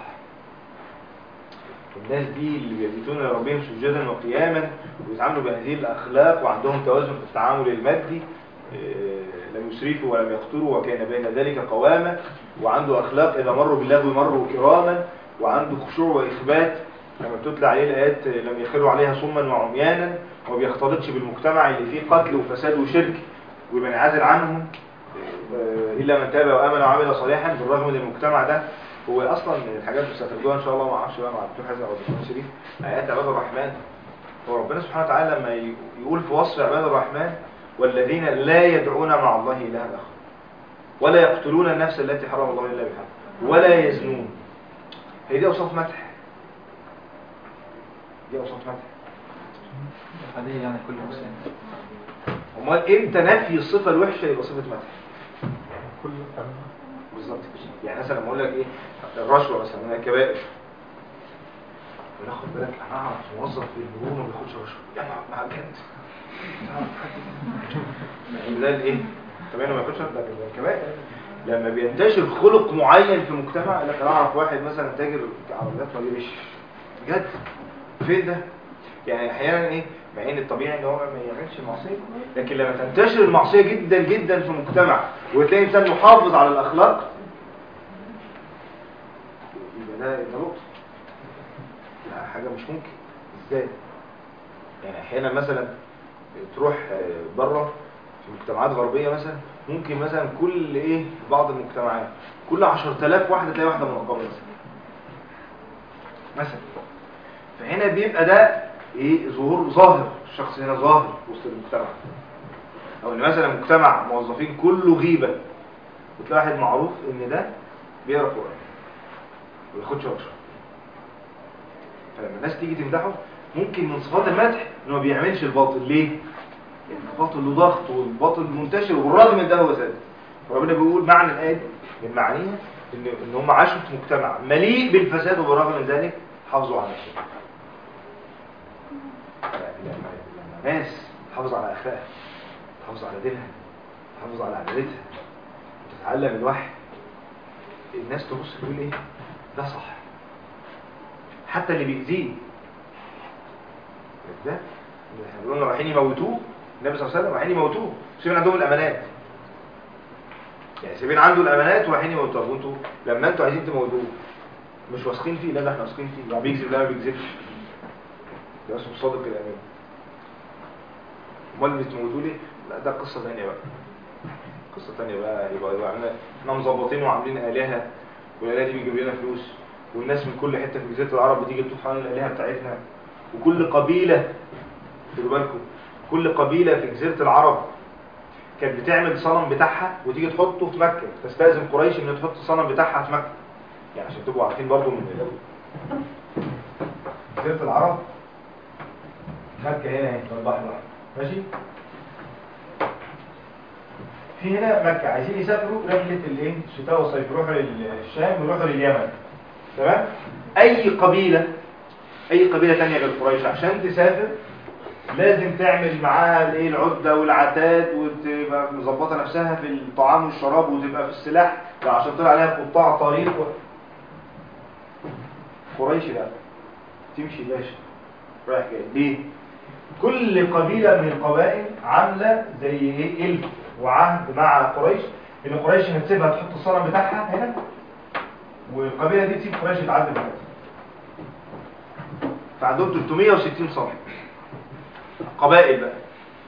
الناس دي اللي بيبيتون لربهم سجدا وقياما ويتعاملوا بهذه الاخلاق وعندهم توازن في التعامل المادي إيه، لم يسرفوا ولم يقتروا وكان بين ذلك قواما وعنده اخلاق اذا مروا باللغو مروا كراما وعنده خشوع واثبات لما بتتلى عليه الايات لم يخروا عليها صما وعميانا وما بيختلطش بالمجتمع اللي فيه قتل وفساد وشرك ويبقى منعزل عنهم آه، الا من تاب وامن وعمل صالحا بالرغم ان المجتمع ده هو اصلا من الحاجات اللي بتستخدموها ان شاء الله ما اعرفش بقى مع الدكتور حازم او الدكتور شريف ايات عباد الرحمن هو ربنا سبحانه وتعالى لما ي- يقول في وصف عباد الرحمن والذين لا يدعون مع الله الها اخر ولا يقتلون النفس التي حرم الله الا بالحق ولا يزنون هي دي اوصاف مدح دي اوصاف مدح هذه يعني كل مسلم امال امتى نفي الصفه الوحشه يبقى صفه مدح كل بالظبط كده. يعني مثلا لما اقول لك ايه الرشوه مثلا من الكبائر وناخد بالك انا اعرف موظف في المرور ما بياخدش رشوه يعني مع الجد يعني ده الايه كمان ما ياخدش ده من الكبائر لما بينتشر خلق معين في مجتمع يقول لك انا اعرف واحد مثلا تاجر عربيات ما بيمشي بجد فين ده يعني احيانا ايه مع ان الطبيعي ان هو ما يعملش المعصيه لكن لما تنتشر المعصيه جدا جدا في المجتمع وتلاقي انسان محافظ على الاخلاق يبقى ده ده نقطه لا حاجه مش ممكن ازاي يعني احيانا مثلا تروح بره في مجتمعات غربيه مثلا ممكن مثلا كل ايه في بعض المجتمعات كل 10000 واحده تلاقي واحده منقبه مثلا مثلا فهنا بيبقى ده ايه ظهور ظاهر الشخص هنا ظاهر وسط المجتمع او ان مثلا مجتمع موظفين كله غيبه وتلاقي واحد معروف ان ده بيقرا قران وما ياخدش ورشه فلما الناس تيجي تمدحه ممكن من صفات المدح انه ما بيعملش الباطل ليه؟ لان الباطل له ضغط والباطل منتشر والرغم من ده هو سادس ربنا بيقول معنى الايه دي من معانيها ان ان هم عاشوا في مجتمع مليء بالفساد وبالرغم من ذلك حافظوا على نفسهم لما لما ناس تحافظ على اخلاقها تحافظ على دينها تحافظ على عبادتها وتتعلم الوحي الناس تبص تقول ايه ده صح حتى اللي بيأذيه ده احنا بنقول لهم رايحين يموتوه النبي صلى الله عليه وسلم رايحين يموتوه سيبين عندهم الامانات يعني سيبين عنده الامانات ورايحين يموتوه وانتوا لما انتوا عايزين تموتوه مش واثقين فيه لا ده احنا واثقين فيه لا بيكذب لا ما بيكذبش ده اسمه صادق الامين امال بتموتوه ليه لا ده قصه ثانيه بقى قصه ثانيه بقى يبقى يبقى احنا احنا مظبطين وعاملين الهه والالهه دي بيجيب لنا فلوس والناس من كل حته في جزيره العرب بتيجي تطوف حوالين الالهه بتاعتنا وكل قبيله خدوا بالكم كل قبيله في جزيره العرب كانت بتعمل صنم بتاعها وتيجي تحطه في مكه تستاذن قريش ان تحط الصنم بتاعها في مكه يعني عشان تبقوا عارفين برضو من جزيره العرب مكه هنا اهي في البحر الاحمر ماشي في هنا مكه عايزين يسافروا رحله الايه الشتاء والصيف يروحوا للشام ويروحوا لليمن تمام اي قبيله اي قبيله تانية غير قريش عشان تسافر لازم تعمل معاها الايه العده والعتاد وتبقى مظبطه نفسها في الطعام والشراب وتبقى في السلاح عشان طلع عليها قطاع طريق و... قريش لا تمشي باشا رايح جاي ليه كل قبيله من القبائل عامله زي ايه الف وعهد مع قريش ان قريش هتسيبها تحط الصنم بتاعها هنا والقبيله دي تسيب قريش تعدي بتاعتها فعندهم 360 صنم قبائل بقى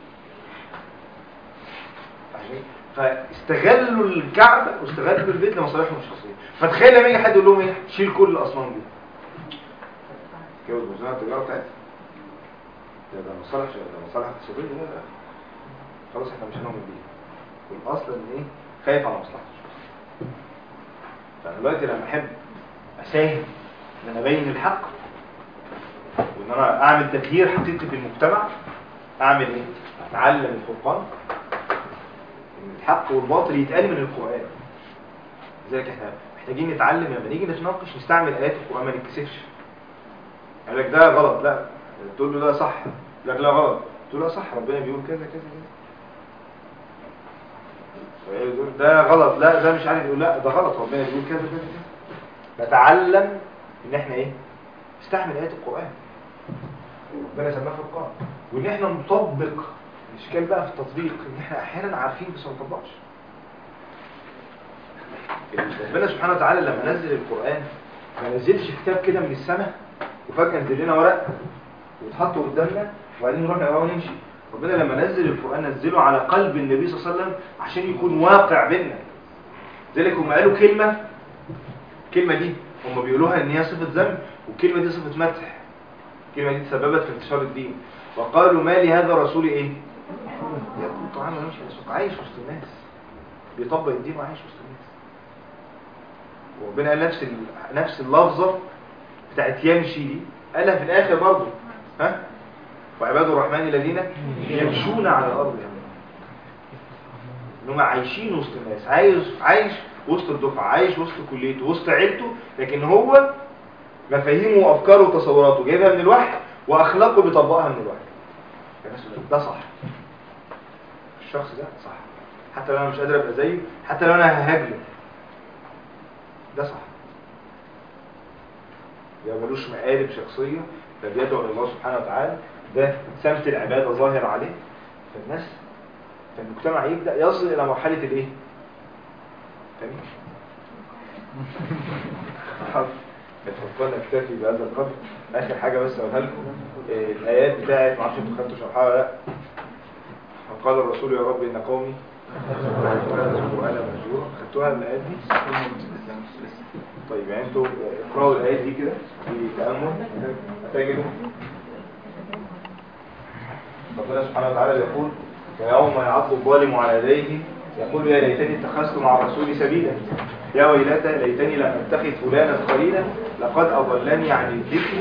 فاستغلوا الكعبة واستغلوا البيت لمصالحهم الشخصية فتخيل لما يجي حد يقول لهم ايه شيل كل الاصنام دي كيف وزنها التجارة بتاعتها ده ده مصالح ده مصالح اقتصادية لا لا خلاص احنا مش هنعمل بيه والاصل ان ايه خايف على مصلحته الشخصية فانا دلوقتي لما احب اساهم ان انا ابين الحق وان انا اعمل تغيير حقيقي في المجتمع اعمل ايه اتعلم الفرقان ان الحق والباطل يتقال من القران لذلك احنا محتاجين نتعلم لما نيجي نتناقش نستعمل ايات القران ما نتكسفش قال لك ده غلط لا تقول له ده صح يقول لك لا غلط تقول له لا صح ربنا بيقول كذا كذا كذا يقول ده غلط لا ده مش عارف يقول لا ده غلط ربنا بيقول كذا كذا كذا نتعلم ان احنا ايه نستعمل ايات القران ربنا سماها فرقان وان احنا نطبق الاشكال بقى في التطبيق ان احنا احيانا عارفين بس ما نطبقش ربنا سبحانه وتعالى لما نزل القران ما نزلش كتاب كده من السماء وفجاه نزل لنا ورق وتحط قدامنا وبعدين نروح نقراه ونمشي ربنا لما نزل القران نزله على قلب النبي صلى الله عليه وسلم عشان يكون واقع بينا لذلك هم قالوا كلمه الكلمه دي هم بيقولوها ان هي صفه ذنب والكلمه دي صفه مدح الكلمة دي تسببت في انتشار الدين وقالوا ما لهذا رسول ايه يأكل طعام ويمشي في السوق عايش وسط الناس بيطبق الدين وعايش وسط الناس وربنا قال نفس ال... نفس اللفظة بتاعت يمشي دي قالها في الاخر برضه ها وعباد الرحمن الذين يمشون على الارض يعني. انهم عايشين وسط الناس عايش عايش وسط الدفعه عايش وسط كليته وسط عيلته لكن هو مفاهيمه وافكاره وتصوراته جايبها من الوحي واخلاقه بيطبقها من الوحي الناس ده صح الشخص ده صح حتى لو انا مش قادر ابقى زيه حتى لو انا ههاجمه ده صح ده ملوش مقالب شخصية ده بيدعو لله سبحانه وتعالى ده سمت العبادة ظاهر عليه فالناس فالمجتمع يبدأ يصل إلى مرحلة الإيه؟ تاني؟ اتفضلنا نكتفي بهذا القدر آخر حاجة بس أقولها لكم إيه، الآيات بتاعت معرفش انتوا خدتوا شرحها ولا لأ وقال الرسول يا رب إن قومي وأنا مهجور خدتوها الآيات دي؟ طيب يعني انتوا اقرأوا الآيات دي كده بتأمل هتجدوا ربنا سبحانه وتعالى يقول ويوم يعض الظالم على يديه يقول يا ليتني اتخذت مع الرسول سبيلا يا ويلتى ليتني لم اتخذ فلانا خليلا لقد اضلني عن الذكر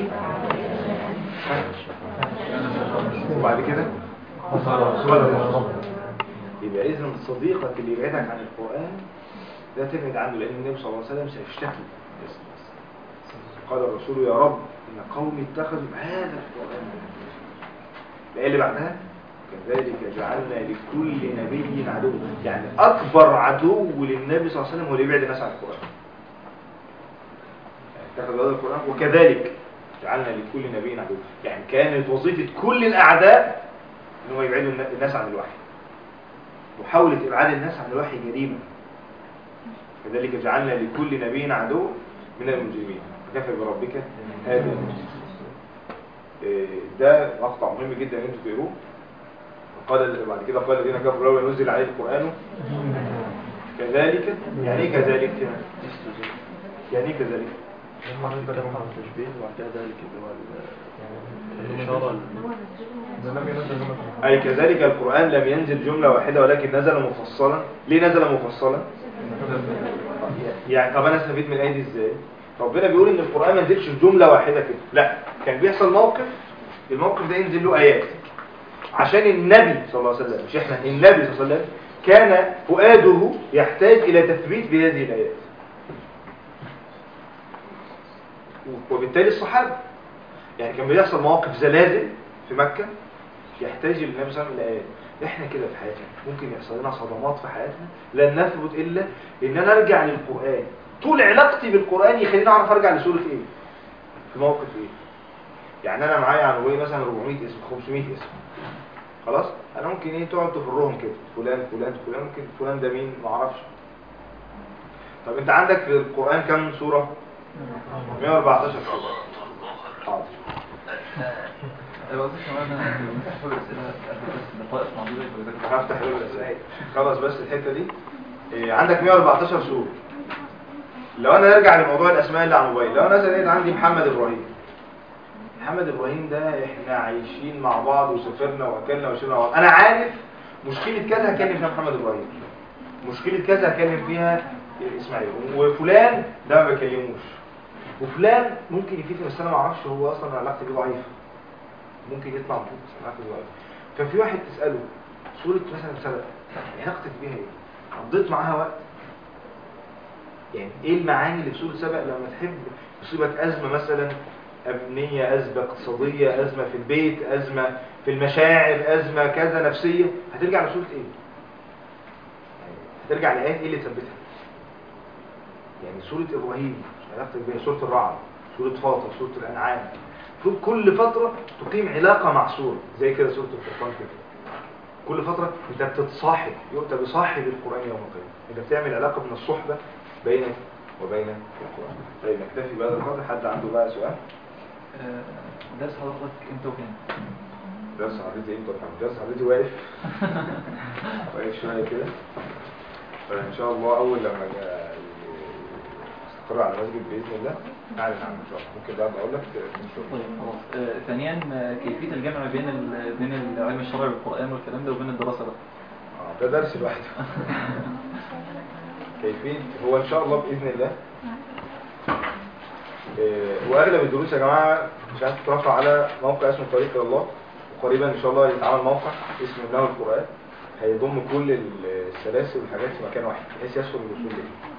وبعد كده يبقى اذا صديقك اللي يبعدك عن القران لا تبعد عنه لان النبي صلى الله عليه وسلم سيشتكي قال الرسول يا رب ان قومي اتخذوا هذا القران الآية اللي بعدها كذلك جعلنا لكل نبي عدو يعني أكبر عدو للنبي صلى الله عليه وسلم هو اللي يبعد الناس عن القرآن يعني اتخذوا هذا القرآن وكذلك جعلنا لكل نبي عدو يعني كانت وظيفة كل الأعداء إنهم يبعدوا النا- الناس عن الوحي محاولة إبعاد الناس عن الوحي جريمة كذلك جعلنا لكل نبي عدو من المجرمين وكفى بربك هذا المجرمين إيه، ده مقطع مهم جدا ان انتوا تقروه قال بعد كده قال الذين كفروا لولا نزل عليه القران كذلك يعني ايه كذلك يعني ايه كذلك تشبيه وبعد كده ذلك اللي هو ال- الإشارة ال- اي كذلك القران لم ينزل جمله واحده ولكن نزل مفصلا ليه نزل مفصلا يعني طب انا استفيد من الايه دي ازاي ربنا بيقول ان القران ما نزلش في جمله واحده كده لا كان بيحصل موقف الموقف ده ينزل له ايات عشان النبي صلى الله عليه وسلم مش احنا النبي صلى الله عليه وسلم كان فؤاده يحتاج الى تثبيت بهذه الايات وبالتالي الصحابه يعني كان بيحصل مواقف زلازل في مكه يحتاج النبي صلى الله عليه وسلم الى ايات احنا كده في حياتنا ممكن يحصل لنا صدمات في حياتنا لن نثبت الا ان انا ارجع للقران طول علاقتي بالقران يخليني اعرف ارجع لسوره ايه في موقف ايه يعني انا معايا عنوان مثلا 400 اسم 500 اسم خلاص انا ممكن ايه تقعد تفرهم كده فلان فلان فلان ممكن فلان ده مين ما اعرفش طب انت عندك في القران كم سوره 114 سوره حاضر بس كمان انا بحاول اسئله بس دقائق معدوده فبذاكر هفتح له الاسئله خلاص بس الحته دي إيه، عندك 114 سوره لو انا نرجع لموضوع الاسماء اللي على الموبايل لو انا مثلا عندي محمد ابراهيم محمد ابراهيم ده احنا عايشين مع بعض وسافرنا واكلنا وشربنا مع بعض انا عارف مشكله كذا هكلم فيها محمد ابراهيم مشكله كذا هكلم فيها اسماعيل وفلان ده ما بكلموش وفلان ممكن يفيد بس انا ما اعرفش هو اصلا علاقتي بيه ضعيفه ممكن يطلع مفيد بس علاقتي بيه ضعيفه ففي واحد تساله سوره مثلا سبق علاقتك بيها ايه قضيت معاها وقت يعني ايه المعاني اللي في سوره سبق لما تحب يصيبك ازمه مثلا امنيه ازمه اقتصاديه ازمه في البيت ازمه في المشاعر ازمه كذا نفسيه هترجع لسوره ايه يعني هترجع لايات ايه اللي تثبتها يعني سوره ابراهيم علاقتك بيها سوره الرعد سوره فاطر سوره الانعام المفروض كل فتره تقيم علاقه مع سوره زي كده سوره الفرقان كده كل فترة انت بتتصاحب يؤتى بصاحب القرآن يوم القيامة انت بتعمل علاقة من الصحبة بينك وبين القرآن طيب نكتفي بهذا القدر حد عنده بقى سؤال آه، درس حضرتك امتى وفين؟ درس حضرتي ايه طبعا درس حضرتي واقف واقف شوية كده فان شاء الله اول لما جا- استقر على المسجد باذن الله اعلن عنه ان شاء الله ممكن بقى اقول لك نشوف طيب خلاص آه، ثانيا آه، كيفية الجمع بين ال- بين العلم الشرعي والقرآن والكلام ده وبين الدراسة ده آه، ده درس لوحده كيفية هو ان شاء الله باذن الله آه، واغلب الدروس يا جماعه مش عارف تترفع على موقع اسمه طريق الى الله وقريبا ان شاء الله يتعمل موقع اسمه ابناء القران هيضم كل السلاسل والحاجات في مكان واحد بحيث يسهل الوصول ليه